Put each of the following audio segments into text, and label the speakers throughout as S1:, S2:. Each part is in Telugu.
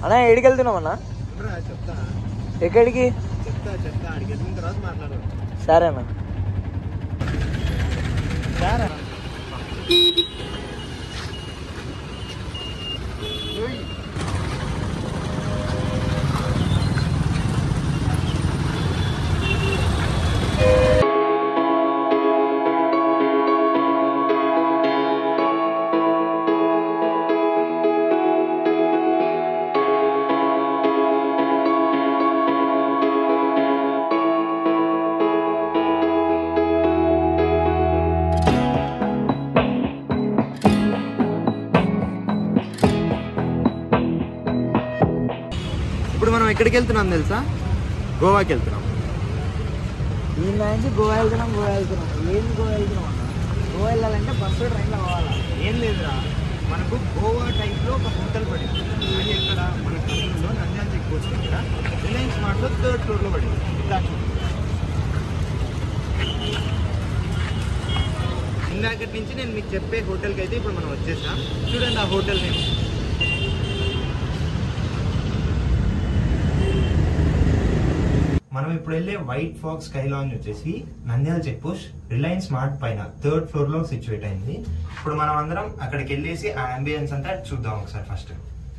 S1: అన్నా ఎక్కడికి వెళ్తున్నాం అన్న
S2: చెప్తా
S1: ఎక్కడికి
S2: చెప్తా చెప్తా అడిగి వెళ్ళిన తర్వాత మాట్లాడు
S1: సరేనా
S2: ఇప్పుడు మనం ఎక్కడికి వెళ్తున్నాం తెలుసా గోవాకి వెళ్తున్నాం
S1: ఈ నుంచి గోవా వెళ్తున్నాం గోవా వెళ్తున్నాం ఏంది గోవా వెళ్తున్నాం అన్న గోవా వెళ్ళాలంటే బస్సు ట్రైన్లో పోవాలా
S2: ఏం లేదురా మనకు గోవా టైప్లో ఒక హోటల్ పడింది అది ఎక్కడ మన కర్నూలులో నంద్యాల చెక్ పోస్ట్ దగ్గర రిలయన్స్ మార్ట్లో థర్డ్ ఫ్లోర్లో పడింది ఇట్లా చూడు. ఇందాకటి నుంచి నేను మీకు చెప్పే హోటల్కి అయితే ఇప్పుడు మనం వచ్చేసాం చూడండి ఆ హోటల్ నేమ్ మనం ఇప్పుడు వెళ్ళే వైట్ ఫాక్స్ స్కై లాంజ్ వచ్చేసి Nandyal check post Reliance smart పైన థర్డ్ ఫ్లోర్ లో సిచ్యువేట్ అయింది ఇప్పుడు మనం అందరం అక్కడికి వెళ్ళేసి ఆ అంబియన్స్ అంతా చూద్దాం ఒకసారి ఫస్ట్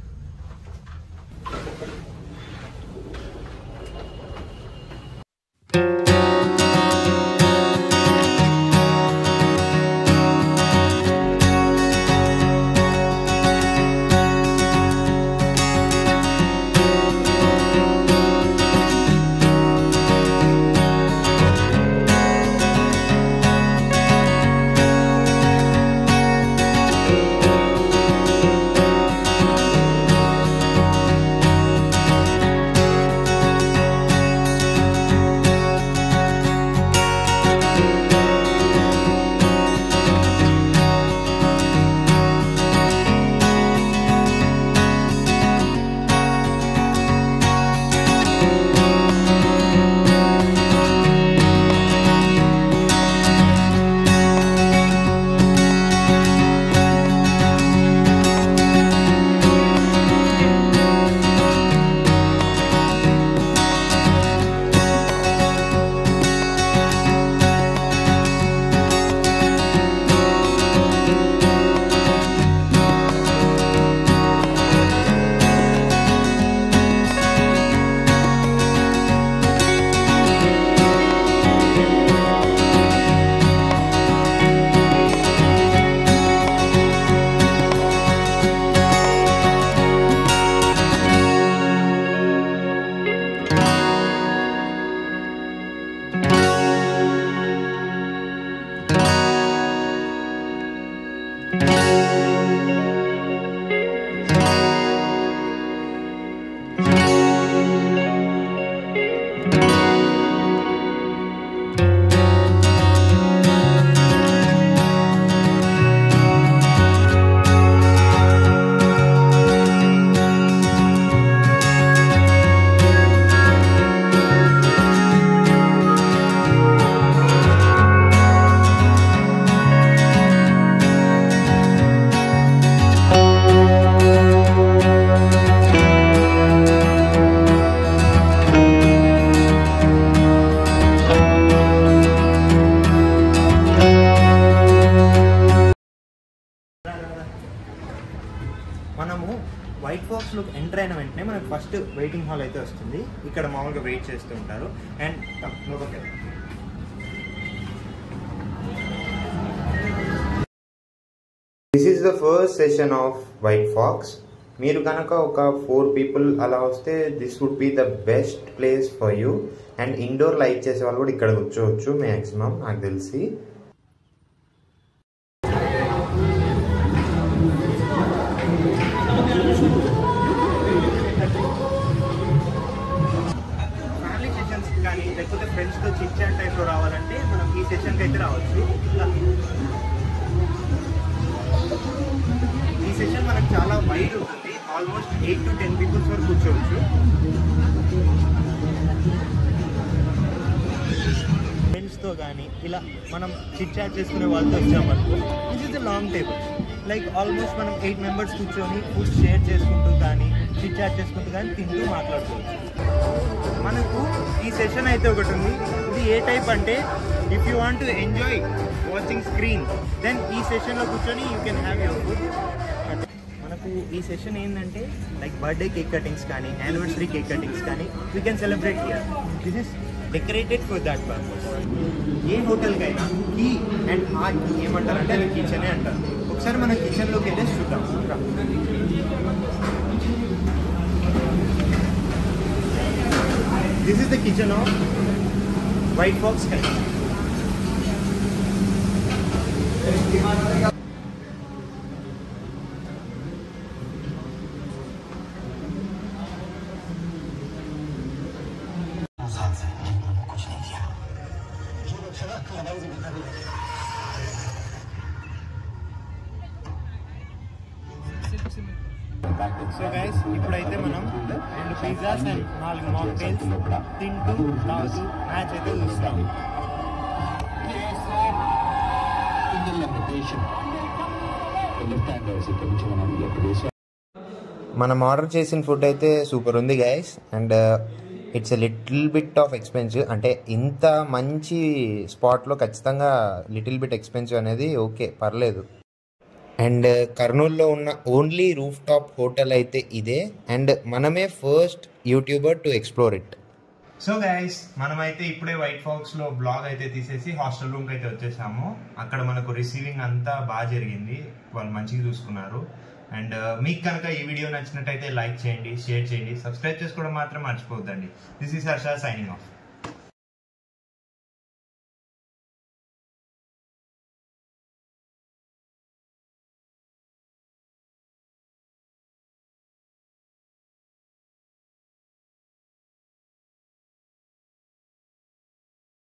S2: మనము వైట్ ఫాక్స్ లో ఎంటర్ అయిన వెంటనే మనకు ఫస్ట్ వెయిటింగ్ హాల్ అయితే వస్తుంది ఇక్కడ మామూలుగా వెయిట్ చేస్తూ ఉంటారు and this is the first session of white fox మీరు కనుక ఒక ఫోర్ పీపుల్ అలా వస్తే this would be the best place for you and indoor like చేసే వాళ్ళు కూడా ఇక్కడ కూర్చోవచ్చు మ్యాక్సిమం నాకు తెలిసి ఫ్యామిలీ సెషన్స్ కానీ లేకపోతే ఫ్రెండ్స్తో చిట్ చాట్ టైప్లో రావాలంటే మనం ఈ సెషన్కి అయితే రావచ్చు ఇలా. ఈ సెషన్ మనకు చాలా వైడ్ ఉంటుంది almost eight to ten peoples వరకు కూర్చోవచ్చు ఫ్రెండ్స్తో కానీ ఇలా మనం చిట్ చాట్ చేసుకునే వాళ్ళతో వచ్చామనుకో this is the long table like almost మనం ఎయిట్ మెంబర్స్ కూర్చొని ఫుడ్ షేర్ చేసుకుంటూ కానీ చిట్ చాట్ చేసుకుంటూ కానీ తింటూ మాట్లాడుకోవచ్చు మనకు ఈ సెషన్ అయితే ఒకటి ఉంది ఇది ఏ టైప్ అంటే if you want to enjoy watching screen then ఈ సెషన్లో కూర్చొని you can have your food మనకు ఈ సెషన్ ఏంటంటే లైక్ బర్త్డే కేక్ కటింగ్స్ కానీ యానివర్సరీ కేక్ కటింగ్స్ కానీ we can celebrate here this is decorated for that purpose ఏ హోటల్కైనా కీ అండ్ ఆ కీ ఏమంటారంటే అది కిచెనే అంటారు ఒకసారి మనం కిచెన్లోకి వెళ్ళేసి చూద్దాం this is the kitchen of white box కైన్ సో గైస్ ఇప్పుడైతే మనం రెండు పిజ్జాస్ అండ్ నాలుగు మాక్టైల్స్ తింటూ తాగుతూ మ్యాచ్ అయితే చూస్తాం మనం ఆర్డర్ చేసిన ఫుడ్ అయితే సూపర్ ఉంది guys and it's a little bit of expensive అంటే ఇంత మంచి స్పాట్లో ఖచ్చితంగా లిటిల్ బిట్ ఎక్స్పెన్సివ్ అనేది ఓకే పర్లేదు అండ్ కర్నూలులో ఉన్న ఓన్లీ రూఫ్ టాప్ హోటల్ అయితే ఇదే అండ్ మనమే first youtuber to explore it so guys మనమైతే ఇప్పుడే వైట్ ఫాక్స్ లో బ్లాగ్ అయితే తీసేసి హాస్టల్ రూమ్ కి అయితే వచ్చేసాము అక్కడ మనకు రిసీవింగ్ అంతా బాగా జరిగింది వాళ్ళు మంచిగా చూసుకున్నారు అండ్ మీకు కనుక ఈ వీడియో నచ్చినట్టయితే లైక్ చేయండి షేర్ చేయండి సబ్స్క్రైబ్ చేసుకోవడం మాత్రం మర్చిపోవద్దండి this is Harsha signing of